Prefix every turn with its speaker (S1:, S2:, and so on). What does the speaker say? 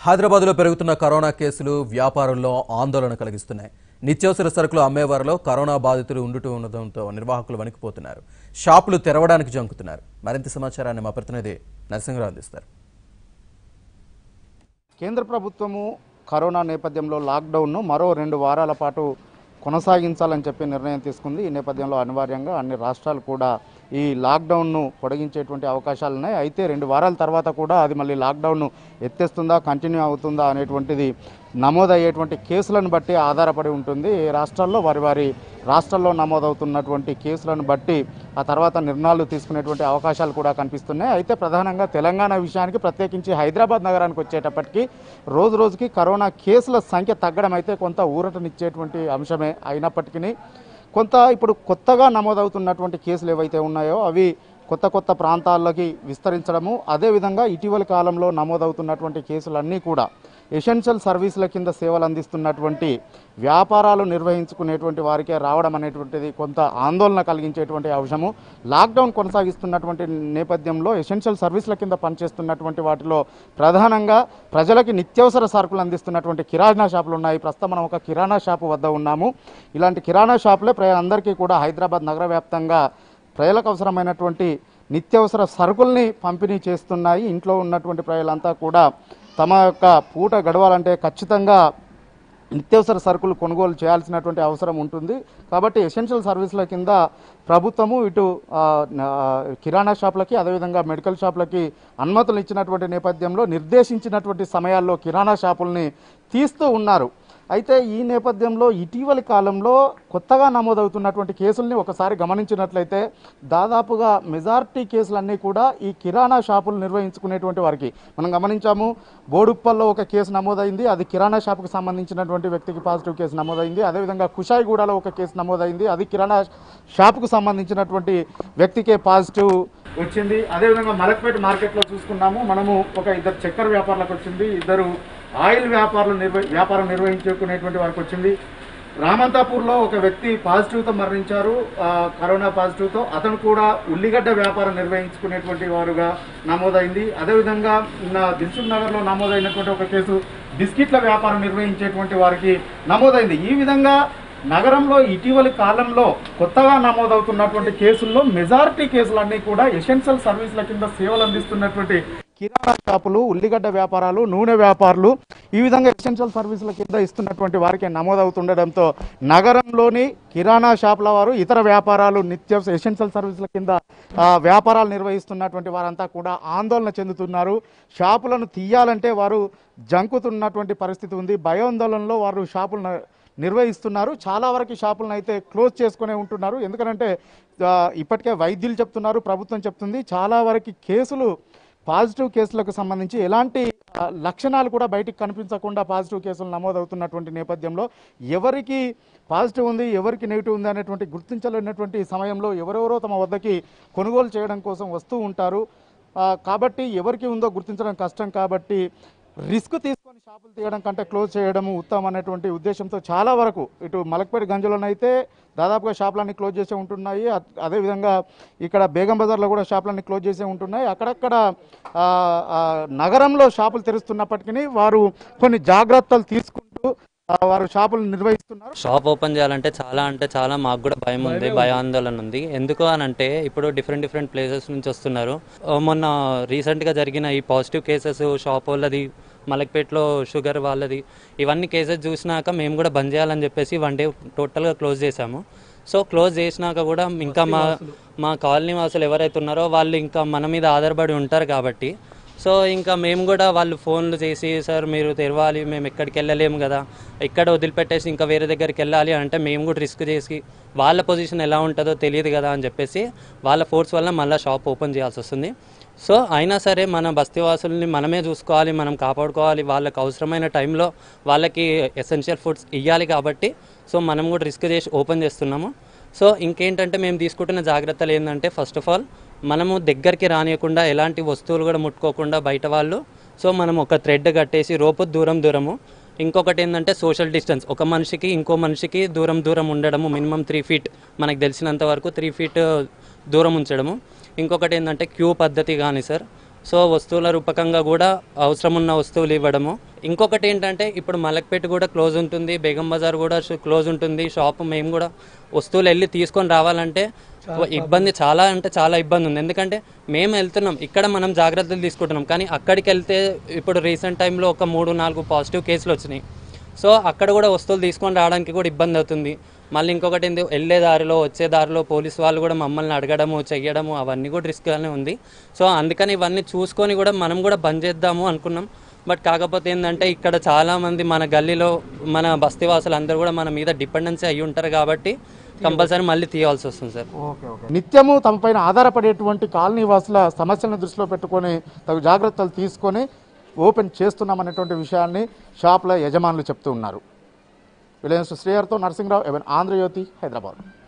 S1: హైదరాబాద్లో పెరుగుతున్న కరోనా కేసులు వ్యాపారుల్లో ఆందోళన కలిగిస్తున్నాయి నిత్యావసర సరుకులు అమ్మేవారిలో కరోనా బాధితులు ఉండుతూ ఉండడంతో నిర్వాహకులు వణికిపోతున్నారు షాపులు తెరవడానికి జంకుతున్నారు మరింత సమాచారాన్ని మా ప్రతినిధి నరసింహరావు అందిస్తారు
S2: కేంద్ర ప్రభుత్వము కరోనా నేపథ్యంలో లాక్డౌన్ను మరో రెండు వారాల పాటు కొనసాగించాలని చెప్పి నిర్ణయం తీసుకుంది ఈ నేపథ్యంలో అనివార్యంగా అన్ని రాష్ట్రాలు కూడా ఈ లాక్డౌన్ను పొడిగించేటువంటి అవకాశాలు ఉన్నాయి అయితే రెండు వారాల తర్వాత కూడా అది మళ్ళీ లాక్డౌన్ను ఎత్తేస్తుందా కంటిన్యూ అవుతుందా అనేటువంటిది నమోదయ్యేటువంటి కేసులను బట్టి ఆధారపడి ఉంటుంది ఏ రాష్ట్రాల్లో వారి వారి రాష్ట్రాల్లో నమోదవుతున్నటువంటి కేసులను బట్టి ఆ తర్వాత నిర్ణయాలు తీసుకునేటువంటి అవకాశాలు కూడా కనిపిస్తున్నాయి అయితే ప్రధానంగా తెలంగాణ విషయానికి ప్రత్యేకించి హైదరాబాద్ నగరానికి వచ్చేటప్పటికి రోజు రోజుకి కరోనా కేసుల సంఖ్య తగ్గడం అయితే కొంత ఊరటనిచ్చేటువంటి అంశమే అయినప్పటికీ కొంత ఇప్పుడు కొత్తగా నమోదవుతున్నటువంటి కేసులు ఏవైతే ఉన్నాయో అవి కొత్త కొత్త ప్రాంతాల్లోకి విస్తరించడము అదేవిధంగా ఇటీవల కాలంలో నమోదవుతున్నటువంటి కేసులన్నీ కూడా ఎసెన్షియల్ సర్వీసుల కింద సేవలు అందిస్తున్నటువంటి వ్యాపారాలు నిర్వహించుకునేటువంటి వారికే రావడం అనేటువంటిది కొంత ఆందోళన కలిగించేటువంటి అంశము లాక్డౌన్ కొనసాగిస్తున్నటువంటి నేపథ్యంలో ఎసెన్షియల్ సర్వీసుల కింద పనిచేస్తున్నటువంటి వాటిలో ప్రధానంగా ప్రజలకి నిత్యావసర సరుకులు అందిస్తున్నటువంటి కిరాణా షాపులు ఉన్నాయి ప్రస్తుతం మనం ఒక కిరాణా షాపు వద్ద ఉన్నాము ఇలాంటి కిరాణా షాపులే ప్ర- అందరికీ కూడా హైదరాబాద్ నగర వ్యాప్తంగా ప్రజలకు అవసరమైనటువంటి నిత్యావసర సరుకుల్ని పంపిణీ చేస్తున్నాయి ఇంట్లో ఉన్నటువంటి ప్రజలంతా కూడా తమ యొక్క పూట గడవాలంటే ఖచ్చితంగా నిత్యావసర సరుకులు కొనుగోలు చేయాల్సినటువంటి అవసరం ఉంటుంది కాబట్టి ఎసెన్షియల్ సర్వీసుల కింద ప్రభుత్వము ఇటు ఆ, న- ఆ, కిరాణా షాపులకి అదేవిధంగా మెడికల్ షాపులకి అనుమతులు ఇచ్చినటువంటి నేపథ్యంలో నిర్దేశించినటువంటి సమయాల్లో కిరాణా షాపుల్ని తీస్తూ ఉన్నారు అయితే ఈ నేపథ్యంలో ఇటీవలి కాలంలో కొత్తగా నమోదవుతున్నటువంటి కేసుల్ని ఒకసారి గమనించినట్లయితే దాదాపుగా మెజారిటీ కేసులన్నీ కూడా ఈ కిరాణా షాపులు నిర్వహించుకునేటువంటి వారికి మనం గమనించాము బోడుప్పల్లో ఒక కేసు నమోదైంది అది కిరాణా షాపుకు సంబంధించినటువంటి వ్యక్తికి పాజిటివ్ కేసు నమోదైంది అదేవిధంగా కుషాయిగూడలో ఒక కేసు నమోదైంది అది కిరాణా షాపుకు సంబంధించినటువంటి వ్యక్తికే పాజిటివ్ వచ్చింది అదేవిధంగా మలక్పేట మార్కెట్లో చూసుకున్నాము మనము ఒక ఇద్దరు చక్కెర వ్యాపారులకు వచ్చింది ఇద్దరు ఆయిల్ వ్యాపారులు నిర్వ వ్యాపారం నిర్వహించుకునేటువంటి వారికి వచ్చింది రామంతాపూర్లో ఒక వ్యక్తి పాజిటివ్తో మరణించారు ఆ, కరోనా పాజిటివ్తో అతను కూడా ఉల్లిగడ్డ వ్యాపారం నిర్వహించుకునేటువంటి వారుగా నమోదైంది అదేవిధంగా నా దిల్సుఖ్ నగర్లో నమోదైనటువంటి ఒక కేసు బిస్కెట్ల వ్యాపారం నిర్వహించేటువంటి వారికి నమోదైంది ఈ విధంగా నగరంలో ఇటీవలి కాలంలో కొత్తగా నమోదవుతున్నటువంటి కేసుల్లో మెజారిటీ కేసులన్నీ కూడా ఎసెన్షియల్ సర్వీసుల కింద సేవలు అందిస్తున్నటువంటి కిరాణా షాపులు ఉల్లిగడ్డ వ్యాపారాలు నూనె వ్యాపారులు ఈ విధంగా ఎసెన్షియల్ సర్వీసుల కింద ఇస్తున్నటువంటి వారికి నమోదవుతుండడంతో నగరంలోని కిరాణా షాపుల వారు ఇతర వ్యాపారాలు నిత్య ఎసెన్షియల్ సర్వీసుల కింద ఆ, వ్యాపారాలు నిర్వహిస్తున్నటువంటి వారంతా కూడా ఆందోళన చెందుతున్నారు షాపులను తీయాలంటే వారు జంకుతున్నటువంటి పరిస్థితి ఉంది భయాందోళనలో వారు షాపులను నిర్వహిస్తున్నారు చాలా వరకు షాపులను అయితే క్లోజ్ చేసుకునే ఉంటున్నారు ఎందుకంటే ఆ, ఇప్పటికే వైద్యులు చెప్తున్నారు ప్రభుత్వం చెప్తుంది చాలా వరకు కేసులు పాజిటివ్ కేసులకు సంబంధించి ఎలాంటి ఆ, లక్షణాలు కూడా బయటికి కనిపించకుండా పాజిటివ్ కేసులు నమోదవుతున్నటువంటి నేపథ్యంలో ఎవరికి పాజిటివ్ ఉంది ఎవరికి నెగిటివ్ ఉంది అనేటువంటి గుర్తించలేనటువంటి సమయంలో ఎవరెవరో తమ వద్దకి కొనుగోలు చేయడం కోసం వస్తూ ఉంటారు ఆ, కాబట్టి ఎవరికి ఉందో గుర్తించడం కష్టం కాబట్టి రిస్క్ తీసుకొని షాపులు తీయడం కంటే క్లోజ్ చేయడం ఉత్తమం అనేటువంటి ఉద్దేశంతో చాలా వరకు ఇటు మలక్పేట గంజలోనైతే దాదాపుగా షాపులన్నీ క్లోజ్ చేసే ఉంటున్నాయి అద్- అదేవిధంగా ఇక్కడ బేగం బజార్లో కూడా షాపులన్నీ క్లోజ్ చేసే ఉంటున్నాయి అక్కడక్కడ ఆ, ఆ, నగరంలో షాపులు తెరుస్తున్నప్పటికీ వారు కొన్ని జాగ్రత్తలు తీసుకుంటూ ఆ, వారు షాపులు నిర్వహిస్తున్నారు
S3: షాప్ ఓపెన్ చేయాలంటే చాలా అంటే చాలా మాకు కూడా భయం ఉంది భయాందోళన ఉంది ఎందుకు అని అంటే ఇప్పుడు డిఫరెంట్ డిఫరెంట్ ప్లేసెస్ నుంచి వస్తున్నారు ఆ, మొన్న రీసెంట్గా జరిగిన ఈ పాజిటివ్ కేసెస్ షాప్ వాళ్ళది మలక్పేటలో షుగర్ వాళ్ళది ఇవన్నీ కేసెస్ చూసినాక మేము కూడా బంద్ చేయాలని చెప్పేసి వన్ డే టోటల్గా క్లోజ్ చేసాము సో క్లోజ్ చేసినాక కూడా ఇంకా మా మా కాలనీ వాసులు ఎవరైతే ఉన్నారో వాళ్ళు ఇంకా మన మీద ఆధారపడి ఉంటారు కాబట్టి సో ఇంకా మేము కూడా వాళ్ళు ఫోన్లు చేసి సార్ మీరు తెరవాలి మేము ఎక్కడికి వెళ్ళలేము కదా ఇక్కడ వదిలిపెట్టేసి ఇంకా వేరే దగ్గరికి వెళ్ళాలి అంటే మేము కూడా రిస్క్ చేసి వాళ్ళ పొజిషన్ ఎలా ఉంటుందో తెలియదు కదా అని చెప్పేసి వాళ్ళ ఫోర్స్ వల్ల మళ్ళీ షాప్ ఓపెన్ చేయాల్సి వస్తుంది సో అయినా సరే మన బస్తీవాసుల్ని మనమే చూసుకోవాలి మనం కాపాడుకోవాలి వాళ్ళకి అవసరమైన టైంలో వాళ్ళకి ఎసెన్షియల్ ఫుడ్స్ ఇవ్వాలి కాబట్టి సో మనం కూడా రిస్క్ చేసి ఓపెన్ చేస్తున్నాము సో ఇంకేంటంటే మేము తీసుకుంటున్న జాగ్రత్తలు ఏంటంటే ఫస్ట్ ఆఫ్ ఆల్ మనము దగ్గరికి రానియకుండా ఎలాంటి వస్తువులు కూడా ముట్టుకోకుండా బయట వాళ్ళు సో మనం ఒక థ్రెడ్ కట్టేసి రోపు దూరం దూరము ఇంకొకటి ఏంటంటే సోషల్ డిస్టెన్స్ ఒక మనిషికి ఇంకో మనిషికి దూరం దూరం ఉండడము మినిమం త్రీ ఫీట్ మనకు తెలిసినంత వరకు త్రీ ఫీట్ దూరం ఉంచడము ఇంకొకటి ఏంటంటే క్యూ పద్ధతి కానీ సార్ సో వస్తువుల రూపకంగా కూడా అవసరం ఉన్న వస్తువులు ఇవ్వడము ఇంకొకటి ఏంటంటే ఇప్పుడు మలక్పేట కూడా క్లోజ్ ఉంటుంది బేగం బజార్ కూడా క్లోజ్ ఉంటుంది షాప్ మేము కూడా వస్తువులు వెళ్ళి తీసుకొని రావాలంటే ఇబ్బంది చాలా అంటే చాలా ఇబ్బంది ఉంది ఎందుకంటే మేము వెళ్తున్నాం ఇక్కడ మనం జాగ్రత్తలు తీసుకుంటున్నాం కానీ అక్కడికి వెళ్తే ఇప్పుడు రీసెంట్ టైంలో ఒక మూడు నాలుగు పాజిటివ్ కేసులు వచ్చినాయి సో అక్కడ కూడా వస్తువులు తీసుకొని రావడానికి కూడా ఇబ్బంది అవుతుంది మళ్ళీ ఇంకొకటి ఏంది వెళ్ళే దారిలో వచ్చే దారిలో పోలీస్ వాళ్ళు కూడా మమ్మల్ని అడగడము చెయ్యడము అవన్నీ కూడా రిస్క్గానే ఉంది సో అందుకని ఇవన్నీ చూసుకొని కూడా మనం కూడా బంద్ చేద్దాము అనుకున్నాం బట్ కాకపోతే ఏంటంటే ఇక్కడ చాలామంది మన గల్లీలో మన బస్తీవాసులు అందరూ కూడా మన మీద డిపెండెన్సీ అయ్యి ఉంటారు కాబట్టి కంపల్సరీ మళ్ళీ తీయాల్సి వస్తుంది సార్
S2: ఓకే ఓకే నిత్యము తమపైన ఆధారపడేటువంటి కాలనీ వాసుల సమస్యలను దృష్టిలో పెట్టుకొని తగు జాగ్రత్తలు తీసుకొని ఓపెన్ చేస్తున్నామనేటువంటి విషయాన్ని షాప్ల యజమానులు చెప్తూ ఉన్నారు విలయన్స్ శ్రీహర్తో నరసింహరావు ఎవెన్ ఆంధ్రజ్యోతి హైదరాబాద్